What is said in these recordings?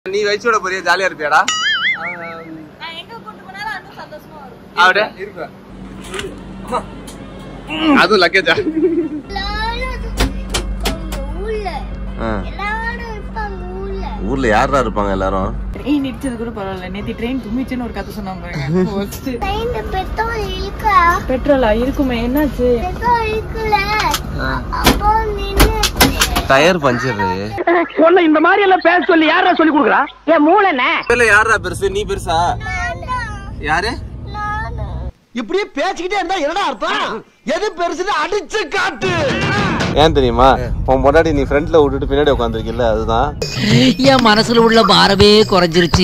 நீ வயசோட போறிய ஜாலியா இருப்பியாடா நான் எங்க கூட்டு போனாலும் அதுவும் சந்தோஷமா வரும் அப்படியே அதுவும் லக்கேஜா ஊர்ல யாரா இருப்பாங்க எல்லாரும் ட்ரெயின் இடிச்சது கூட பரவாயில்ல நேத்தி ட்ரெயின் தும்மிச்சுன்னு ஒரு கதை சொன்னாங்க பாருங்க ஃபர்ஸ்ட் பெட்ரோல் இருக்கா பெட்ரோலா இருக்குமே என்னாச்சு பெட்ரோல் இருக்குல்ல அப்போ நின்னு டயர் பஞ்சர் சொன்ன இந்த மாதிரி எல்லாம் பேச சொல்லி யாரா சொல்லி கொடுக்குறா என் மூளைண்ணே இல்ல யாரா பெருசு நீ பெருசா யாரு நானு இப்படியே பேசிக்கிட்டே இருந்தா என்னடா அர்த்தம் எது பெருசுன்னு அடிச்சு காட்டு ஏன் தெரியுமா உன் முன்னாடி நீ ஃப்ரண்ட்ல விட்டுட்டு பின்னாடி உட்காந்துருக்கில்ல அதுதான் என் மனசுல உள்ள பாரமே குறைஞ்சிருச்சு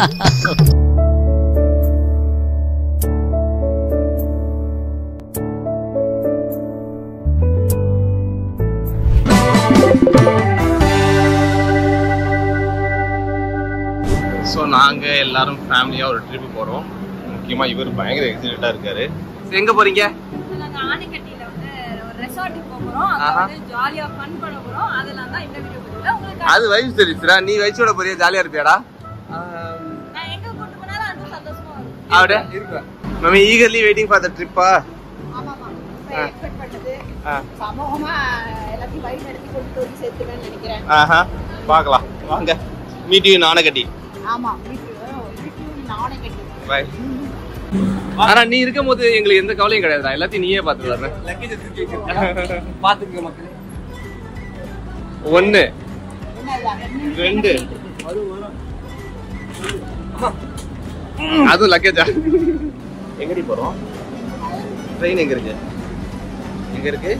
ஸோ நாங்க எல்லாரும் ஃபேமிலியா ஒரு ட்ரிப் போறோம் முக்கியமா இவர் பயங்கர எக்ஸைட்டடா இருக்காரு எங்க போறீங்க நாங்க ஆனைக்கட்டியில வந்து ஒரு ரெசார்ட்டுக்கு போக போறோம் அங்க ஆஹா. வந்து ஜாலியா ஃபன் பண்ண போறோம் அதெல்லாம் தான் இந்த வீடியோ பதிவுல உங்களுக்கு அது வயசு தெரியுதுடா நீ வயசோட போறிய ஜாலியா இருப்பியாடா நான் எங்க கூட்டு போனாலும் அதுவும் சந்தோஷமா வரும் அப்படியே mummy eagerly waiting for the ட்ரிப்பா ஆமாமா எக்ஸ்பெக்ட் பண்ணது சமூகமா எல்லாத்தையும் வழி நடத்தி கொண்டு போய் சேர்த்துவேன்னு நினைக்கிறேன் ஆஹா பார்க்கலாம் வாங்க மீட் யூ நானகட்டி ஆமா வீட்டு வீட்டு நானே கட்டி பாய் ஆனா நீ இருக்கும் போது எங்களுக்கு எந்த கவலையும் கிடையாதுடா எல்லாத்தையும் நீயே பார்த்து வர்றேன் பாத்துக்க மக்களே ஒன்னு ரெண்டு அதுவும் லக்கேஜா எங்கடி போறோம் ட்ரெயின் எங்க இருக்கு எங்க இருக்கு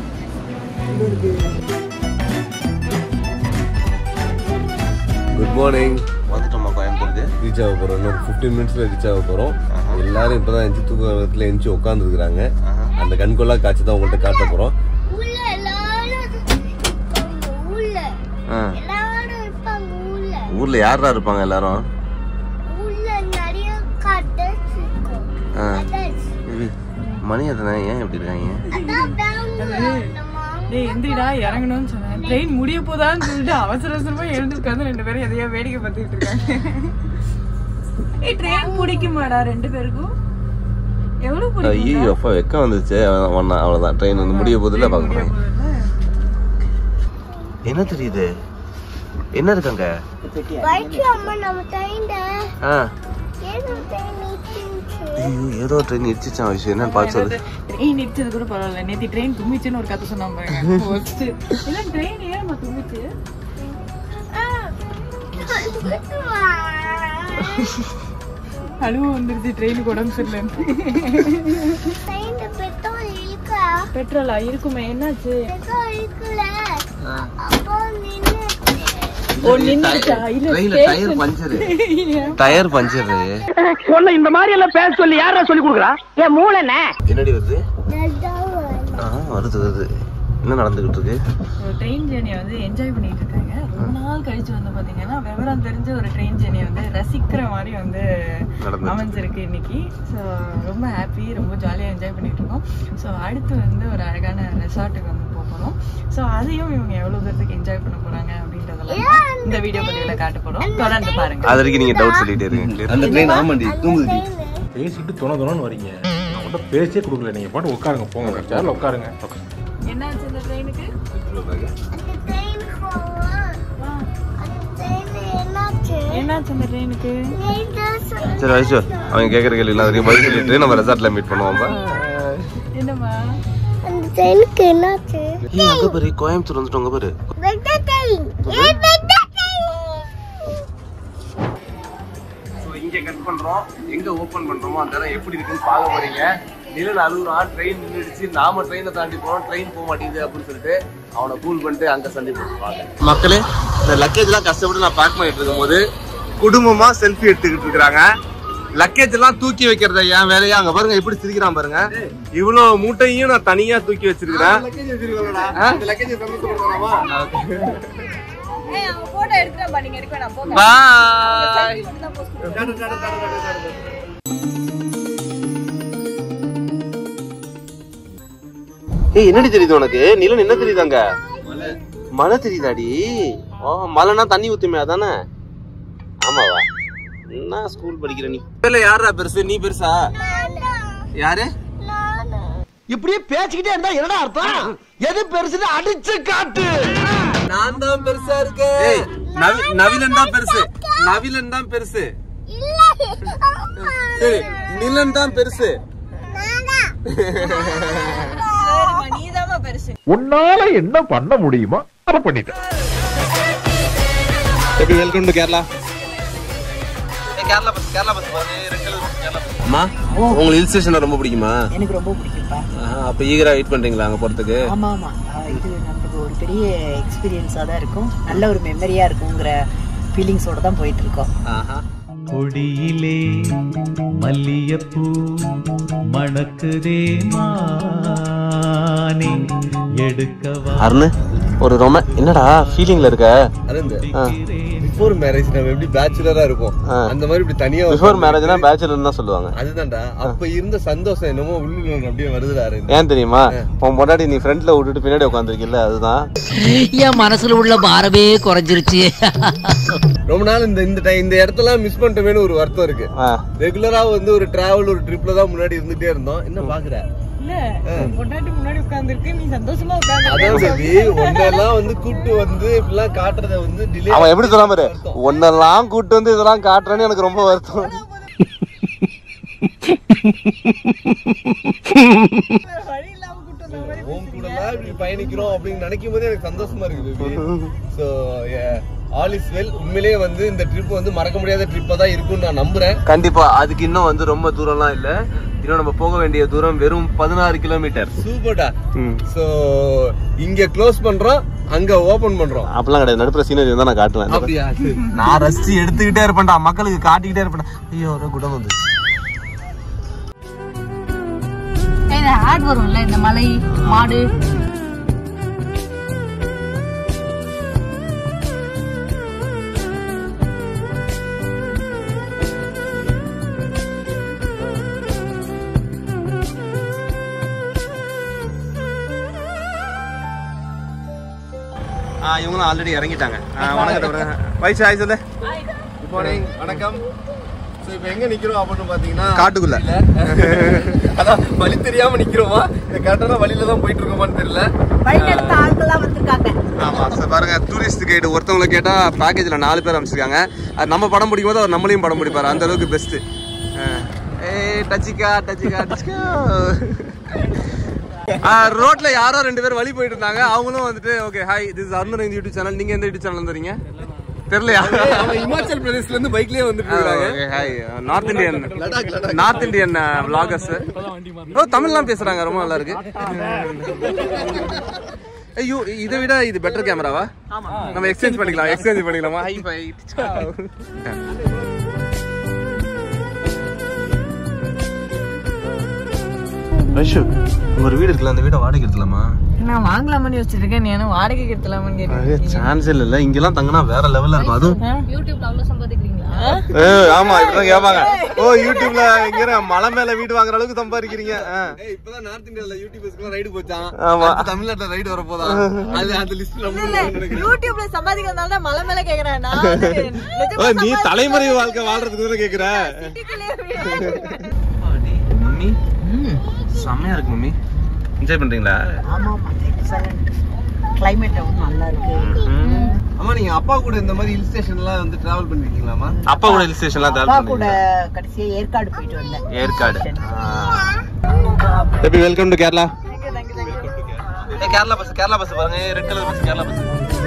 குட் மார்னிங் வந்துட்டோமா கோயம்புத்தூருக்கு ரீச் ஆக போறோம் இன்னொரு ஃபிஃப்டீன் மினிட்ஸ்ல ரீச் ஆக போறோம் எல்லாரும் இப்பதான் எஞ்சி தூக்கத்துல எஞ்சி உட்காந்துருக்காங்க அந்த கண்கொள்ளா காட்சி தான் உங்கள்கிட்ட காட்ட போறோம் உள்ள எல்லாரும் இருப்பாங்க உள்ள எல்லாரும் இருப்பாங்க உள்ள ஊர்ல யாரா இருப்பாங்க எல்லாரும் உள்ள நிறைய கட்டர்ஸ் இருக்கும் ஆ. Cutters. மணி எத்தனை ஏன் இப்படி இருக்காங்க அதான் பெங்களூர் அந்த மாமா டேய் எந்திரிடா இறங்கணும்னு சொன்னேன் ட்ரெயின் முடிய போதான்னு சொல்லிட்டு அவசர அவசரமா எழுந்து உட்காந்து ரெண்டு பேரும் எதையா வேடிக்கை பார்த்துக்கிட்டு இருக்காங்க ஏய் ட்ரெயின் பிடிக்குமாடா ரெண்டு பேருக்கும் எவ்வளவு பிடிக்கும் ஐயோ அப்பா வெக்க வந்துச்சு ஒன்னா அவ்வளவுதான் ட்ரெயின் வந்து முடிய போதில்ல பார்க்க போறேன் என்ன தெரியுது என்ன இருக்காங்க வயிற்று அம்மா நம்ம ட்ரெயின்ல ஆ ஏதோ ட்ரெயின் நிற்கிச்சு ஐயோ ஏதோ ட்ரெயின் இடிச்சிச்சான் விஷயம் என்னன்னு பார்த்து சொல்லு ட்ரெயின் இடிச்சது கூட பரவாயில்ல நேத்தி ட்ரெயின் தும்மிச்சுன்னு ஒரு கதை சொன்னாங்க பாருங்க ஃபர்ஸ்ட் இல்ல ட்ரெயின் ஏன் தும்மிச்சு அழுவு வந்துருச்சு ட்ரெயினுக்கு உடம்பு சரியில்லைன்னு ட்ரெயின்ல பெட்ரோல் இருக்கா பெட்ரோலா இருக்குமே என்னாச்சு பெட்ரோல் இருக்குல்ல அப்போ நின்னு ஓ நின்னுச்சா இல்ல ட்ரெயின்ல டயர் பஞ்சரு டயர் பஞ்சரு சொன்ன இந்த மாதிரி எல்லாம் பேச சொல்லி யாரா சொல்லி கொடுக்குறா என் மூளைண்ணே என்னடி வருது நல்லாவும் ஆ வருது வருது என்ன நடந்துகிட்டு இருக்கு ஒரு ட்ரெயின் ஜேர்னியை வந்து என்ஜாய் பண்ணிட்டு இருக்காங்க ரொம்ப நாள் கழிச்சு வந்து பாத்தீங்கன்னா விவரம் தெரிஞ்ச ஒரு ட்ரெயின் ஜேர்னியை வந்து ரசிக்கிற மாதிரி வந்து நடந்துச்சு. அமைஞ்சிருக்கு இன்னைக்கு ஸோ ரொம்ப ஹாப்பி ரொம்ப ஜாலியாக என்ஜாய் பண்ணிட்டு இருக்கோம் ஸோ அடுத்து வந்து ஒரு அழகான ரெசார்ட்டுக்கு வந்து போக போகிறோம் ஸோ அதையும் இவங்க எவ்வளோ தூரத்துக்கு என்ஜாய் பண்ண போறாங்க அப்படின்றதெல்லாம் தான் இந்த வீடியோ பதிவில் காட்ட போறோம் தொடர்ந்து பாருங்க அது வரைக்கும் நீங்க டவுட் சொல்லிட்டே இருங்க அந்த ட்ரெயின் ஆமாண்டி தூங்குது பேசிட்டு துணை துணைன்னு வரீங்க நான் உங்கள்கிட்ட பேச்சே கொடுக்கல நீங்கள் பாட்டு உட்காருங்க போங்க சேர்ல உட்காருங்க என்னாச்சு இந்த ட்ரெயினுக்கு அந்த ட்ரெயின் போவோம் அந்த ட்ரெயின் என்னாச்சு என்னாச்சு இந்த ட்ரெயினுக்கு ட்ரெயின் தான் சொல்லு. சரி வயசு அவங்க கேட்குற கேள்வி எல்லாம் வரைக்கும் பதில் சொல்லிட்டு நம்ம ரெசார்ட்ல மீட் பண்ணுவோம் என்னம்மா அந்த ட்ரெயினுக்கு என்னாச்சு அங்க பாரு கோயம்புத்தூர் வந்துட்டோங்க பாரு வெட்ட ட்ரெயின் ஏ வெட்ட ட்ரெயின் ஸோ இங்க கட் பண்றோம் எங்க ஓபன் பண்றோமோ அந்த இடம் எப்படி இருக்குன்னு பார்க்க போறீங்க நிலன் அழுகுறான் ட்ரெயின் நின்றுடுச்சு நாம ட்ரெயினை தாண்டி போறோம் ட்ரெயின் போக மாட்டேங்குது அப்படின்னு சொல்லிட்டு அவனை கூல் பண்ணிட்டு அங்க சண்டை போட்டுருவாங்க மக்களே இந்த லக்கேஜ் எல்லாம் கஷ்டப்பட்டு நான் பேக் பண்ணிட்டு இருக்கும்போது குடும்பமா செல்ஃபி எடுத்துக்கிட்டு இருக்காங்க லக்கேஜ் எல்லாம் தூக்கி வைக்கிறத என் வேலையா அங்க பாருங்க எப்படி சிரிக்கிறான் பாருங்க இவ்வளவு மூட்டையும் நான் தனியா தூக்கி வச்சிருக்கிறேன் ஆ? ஏய் அவங்க போட்டோ எடுத்துட்டு நீங்க எடுக்க வேணாம் போங்க பாய் தான் post ஏய் என்னடி தெரியுது உனக்கு நிலன் என்ன தெரியுது அங்க மழை தெரியுதாடி ஓ மழைனா தண்ணி ஊத்துமே அதானே ஆமாவா என்ன ஸ்கூல் படிக்கிற நீ இதுல யாரா பெருசு நீ பெருசா யாரு இப்படியே பேசிக்கிட்டே இருந்தா என்னடா அர்த்தம் எது பெருசுன்னு அடிச்சு காட்டு நான் தான் பெருசா இருக்கேன் நவீனன் தான் பெருசு நவீனன் தான் பெருசு சரி நிலன் தான் பெருசு சரிம்மா நீதாம்மா பெருசு உன்னால என்ன பண்ண முடியுமோ அதை பண்ணிட்டேன் எப்படி welcome to Kerala Kerala bus Kerala bus அம்மா உங்களுக்கு ஹில் ஸ்டேஷன் ரொம்ப பிடிக்குமா எனக்கு ரொம்ப பிடிக்கும்ப்பா ஆஹா, அப்ப ஈகரா வெயிட் பண்றீங்களா அங்க போறதுக்கு ஆமா ஆமா ஆஹ் இது நமக்கு ஒரு பெரிய எக்ஸ்பீரியன்ஸாக தான் இருக்கும் நல்ல ஒரு மெமரியா இருக்குங்கிற ஃபீலிங்ஸோட தான் போயிட்டு இருக்கோம் ஆஹா கொடியிலே மல்லியப்பூ மணக்குதே மானே எடுக்கவா அருண் ஒரு ரொம்ப என்னடா ஃபீலிங்ல இருக்க அருந்து பிஃபோர் மேரேஜ் நம்ம எப்படி பேச்சுலரா இருப்போம் ஆ. அந்த மாதிரி இப்படி தனியா பிஃபோர் மேரேஜ்னா பேச்சுலர் தான் சொல்லுவாங்க அதுதான்டா அப்ப இருந்த சந்தோஷம் என்னமோ உள்ளுக்குள்ள ஒண்ணு அப்படியே வருதுடா அருந்து. ஏன் தெரியுமா உன் பொண்டாட்டி நீ ஃப்ரண்ட்ல விட்டுட்டு பின்னாடி உட்காந்துருக்கில்ல அதுதான் என் மனசுல உள்ள பாரமே குறைஞ்சிருச்சு ரொம்ப நாள் இந்த இந்த time- இந்த இடத்துல மிஸ் பண்ணிட்டோமேனு ஒரு வருத்தம் இருக்கு ஆ. ரெகுலரா வந்து ஒரு டிராவல் ஒரு ட்ரிப்ல தான் முன்னாடி இருந்துட்டே இருந்தோம் என்ன பாக்குற இல்ல உன் பொண்டாட்டி முன்னாடி உட்கார்ந்துருக்கு நீ சந்தோஷமா அதான் உட்கார்ந்து பேபி ஒன்னெல்லாம் வந்து கூட்டு வந்து இப்படிலாம் காட்டுறத வந்து டிலே அவன் எப்படி சொல்லாம பாரு ஒன்னெல்லாம் கூட்டு வந்து இதெல்லாம் காட்டுறேன்னு எனக்கு ரொம்ப வருத்தம் வழி இல்லாம கூட்டு வந்த மாதிரி உன் கூட எல்லாம் இப்படி பயணிக்கிறோம் அப்படின்னு நினைக்கும் போதே எனக்கு சந்தோஷமா இருக்கு baby so all is well உண்மையிலேயே வந்து இந்த ட்ரிப் வந்து மறக்க முடியாத ட்ரிப்பா தான் இருக்கும்னு நான் நம்புறேன் கண்டிப்பா அதுக்கு இன்னும் வந்து ரொம்ப தூரம்லாம் இல்ல இன்னும் நம்ம போக வேண்டிய தூரம் வெறும் பதினாறு கிலோமீட்டர் சூப்பர்டா சோ இங்க க்ளோஸ் பண்றோம் அங்க ஓபன் பண்றோம் அப்படிலாம் கிடையாது நடுப்புற சீனரி தான் நான் காட்டுவேன் அப்படியா நான் ரசிச்சு எடுத்துக்கிட்டே இருப்பேன்டா மக்களுக்கு காட்டிக்கிட்டே இருப்பேன்டா ஐயோ ஒரு குடம் வந்து இந்த ஆட் வரும்ல இந்த மலை மாடு இவங்களும் ஆல்ரெடி இறங்கிட்டாங்க வணக்கம் வயசு ஆய் சொல்லு குட் மார்னிங் வணக்கம் ஸோ இப்போ எங்க நிக்கிறோம் அப்படின்னு பாத்தீங்கன்னா காட்டுக்குள்ள. அதான் வழி தெரியாம நிக்கிறோமா இந்த கரெக்டான வழியில தான் போயிட்டு இருக்கோமான்னு தெரியல வழிநடத்த ஆட்கள்லாம் வந்திருக்காங்க ஆமா சார் பாருங்க டூரிஸ்ட் கைடு ஒருத்தவங்களை கேட்டா பேக்கேஜ்ல நாலு பேர் அமைச்சிருக்காங்க அது நம்ம படம் பிடிக்கும் போது அவர் நம்மளையும் படம் பிடிப்பாரு அந்த அளவுக்கு பெஸ்ட் ஏய் டச்சிக்கா டச்சிக்கா டச்சிக்கா ரோட்ல யாரோ ரெண்டு பேர் வழி போயிட்டு இருந்தாங்க அவங்களும் வந்துட்டு okay hi this Arun YouTube channel நீங்க எந்த யூடியூப் சேனல் வந்துறீங்க தெரியலையா அவன் இமாச்சல் பிரதேஷ்ல இருந்து பைக்லயே வந்துட்டு இருக்காங்க hi north Indian north Indian vloggers ஓ தமிழ்லாம் பேசுறாங்க ரொம்ப நல்லா இருக்கு ஐயோ இதை விட இது பெட்டர் கேமராவா நம்ம எக்ஸ்சேஞ்ச் பண்ணிக்கலாம் எக்ஸ்சேஞ்ச் பண்ணிக்கலாமா ஹை ஃபை ரஷு ஒரு வீடு இருக்குல்ல அந்த வீடை வாடகை எடுத்துலாமா நான் வாங்கலாமான்னு யோசிச்சுட்டு இருக்கேன் நீ என்ன வாடகைக்கு எடுத்துலாமான்னு கேட்டேன் சான்ஸ் இல்ல இங்கெல்லாம் தங்கினா வேற லெவல்ல இருக்கும் அதுவும் யூடியூப்ல அவ்வளவு சம்பாதிக்கிறீங்களா ஏய், ஆமா இப்பதான் கேட்பாங்க ஓ யூடியூப்ல இங்க மலை மேல வீடு வாங்குற அளவுக்கு சம்பாதிக்கிறீங்க ஆ. ஏய், இப்பதான் நார்த் இந்தியால யூடியூபர்ஸ்க்கு ரைடு போச்சான் ஆமா. அடுத்து தமிழ்நாட்டுல ரைடு வர போதா அது அந்த லிஸ்ட்ல நம்ம யூடியூப்ல சம்பாதிக்கிறதுனால தான் மலை மேல கேக்குறேன் நான் வந்து நிஜமா ஓ, நீ தலைமுறை வாழ்க்கை வாழ்றதுக்கு தானே கேக்குற மம்மி செம்மையா இருக்கு மம்மி என்ஜாய் பண்றீங்களா ஆமா ஆமா எக்ஸலண்ட் கிளைமேட் நல்லா இருக்கு அம்மா நீங்க அப்பா கூட இந்த மாதிரி ஹில் ஸ்டேஷன் எல்லாம் வந்து டிராவல் பண்ணிருக்கீங்களாமா அப்பா கூட ஹில் ஸ்டேஷன்லாம் அப்பா டிராவல் கூட பண்ணீங்களா கடைசியா ஏற்காடு போயிட்டு வந்தேன் ஏற்காடு எப்படி welcome to Kerala Kerala bus Kerala bus பாருங்க red colour bus Kerala bus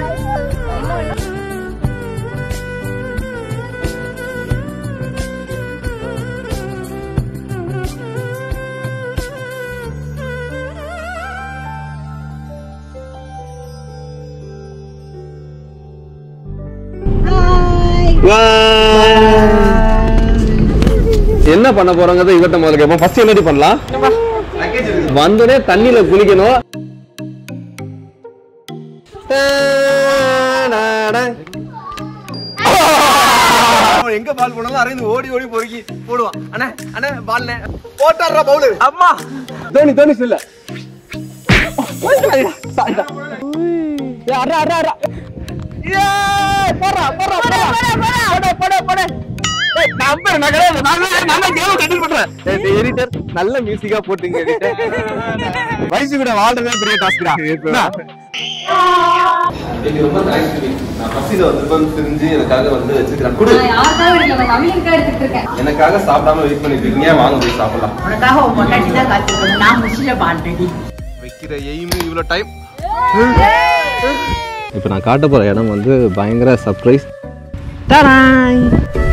என்ன பண்ண போறோங்கிறத இவர்ட்ட முதல்ல கேட்போம் ஃபர்ஸ்ட் என்னடி பண்ணலாம் வந்தோடனே தண்ணியில குளிக்கணும் அவன் எங்க பால் போனாலும் அரைந்து ஓடி ஓடி பொறுக்கி போடுவான் அண்ணா அண்ணா பால் போட்டாடுறா பவுலர் அம்மா தோனி தோனி சொல்ல போடுறா போடுறா போடுறா போட போட போட எடிட்டர் நல்ல மியூசிக்கா போட்டுங்க வயசு கூட வாழ்றதே பெரிய டாஸ்க்டா ரொம்ப தேங்க்ஸ் நான் பசியில வந்து தெரிஞ்சு எனக்காக வந்து வச்சிருக்கிறேன் கொடு யாருக்காக இல்லை அவங்களுக்காக எடுத்துட்டு இருக்கேன் எனக்காக சாப்பிடாம வெயிட் பண்ணிட்டு இருக்கீங்க வாங்க போய் சாப்பிடலாம் உனக்காக உன் பொண்டாட்டி தான் காத்திருக்கணும் நான் முடிச்சுட்டு ஆல்ரெடி வைக்கிற எய்மு இவ்வளோ டைம் இப்போ நான் காட்ட போகிற இடம் வந்து பயங்கர சர்ப்ரைஸ் தராய்